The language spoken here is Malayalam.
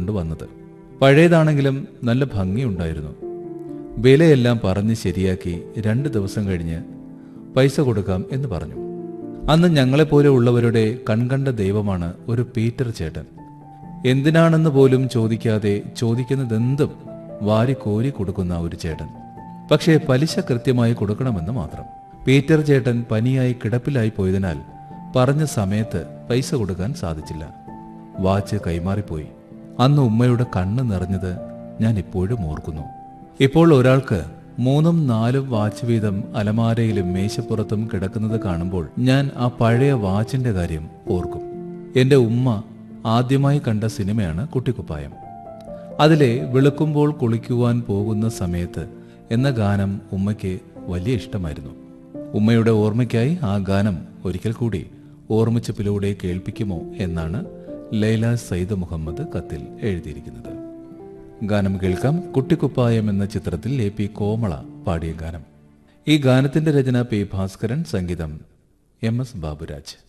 കൊണ്ടുവന്നത് പഴയതാണെങ്കിലും നല്ല ഭംഗിയുണ്ടായിരുന്നു വിലയെല്ലാം പറഞ്ഞ് ശരിയാക്കി രണ്ട് ദിവസം കഴിഞ്ഞ് പൈസ കൊടുക്കാം എന്ന് പറഞ്ഞു അന്ന് ഞങ്ങളെപ്പോലെ ഉള്ളവരുടെ കൺകണ്ട ദൈവമാണ് ഒരു പീറ്റർ ചേട്ടൻ എന്തിനാണെന്ന് പോലും ചോദിക്കാതെ ചോദിക്കുന്നതെന്തും വാരി കോരി കൊടുക്കുന്ന ഒരു ചേട്ടൻ പക്ഷേ പലിശ കൃത്യമായി കൊടുക്കണമെന്ന് മാത്രം പീറ്റർ ചേട്ടൻ പനിയായി കിടപ്പിലായി പോയതിനാൽ പറഞ്ഞ സമയത്ത് പൈസ കൊടുക്കാൻ സാധിച്ചില്ല വാച്ച് കൈമാറിപ്പോയി അന്ന് ഉമ്മയുടെ കണ്ണ് നിറഞ്ഞത് ഞാൻ ഇപ്പോഴും ഓർക്കുന്നു ഇപ്പോൾ ഒരാൾക്ക് മൂന്നും നാലും വാച്ച് വീതം അലമാരയിലും മേശപ്പുറത്തും കിടക്കുന്നത് കാണുമ്പോൾ ഞാൻ ആ പഴയ വാച്ചിന്റെ കാര്യം ഓർക്കും എന്റെ ഉമ്മ ആദ്യമായി കണ്ട സിനിമയാണ് കുട്ടിക്കുപ്പായം അതിലെ വെളുക്കുമ്പോൾ കുളിക്കുവാൻ പോകുന്ന സമയത്ത് എന്ന ഗാനം ഉമ്മയ്ക്ക് വലിയ ഇഷ്ടമായിരുന്നു ഉമ്മയുടെ ഓർമ്മയ്ക്കായി ആ ഗാനം ഒരിക്കൽ കൂടി ഓർമ്മിച്ചപ്പിലൂടെ കേൾപ്പിക്കുമോ എന്നാണ് ലൈല സയ്യിദ് മുഹമ്മദ് കത്തിൽ എഴുതിയിരിക്കുന്നത് ഗാനം കേൾക്കാം കുട്ടിക്കുപ്പായം എന്ന ചിത്രത്തിൽ എ പി കോമള പാടിയ ഗാനം ഈ ഗാനത്തിന്റെ രചന പി ഭാസ്കരൻ സംഗീതം എം എസ് ബാബുരാജ്